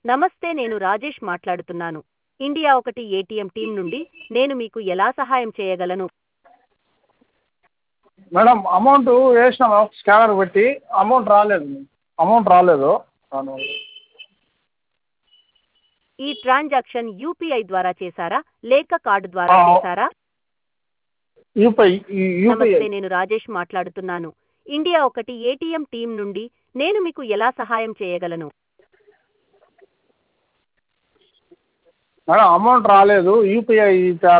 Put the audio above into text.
నమస్తే నేను రాజేష్ మాట్లాడుతున్నాను ఇండియా ఒకటి ఏటీఎం టీం నుండి నేను మీకు ఎలా సహాయం చేయగలను మేడం అమౌంట్ వేసినాము స్కానర్ పెట్టి అమౌంట్ రాలేదు అమౌంట్ రాలేదు దానివల్ల ఈ ట్రాన్సాక్షన్ యూపీఐ ద్వారా చేశారా లేక కార్డు ద్వారా ఆ. చేశారా యూపీఐ యూపీఐ నమస్తే నేను రాజేష్ మాట్లాడుతున్నాను ఇండియా ఒకటి ఏటీఎం టీం నుండి నేను మీకు ఎలా సహాయం చేయగలను మేడం అమౌంట్ రాలేదు యూపీఐ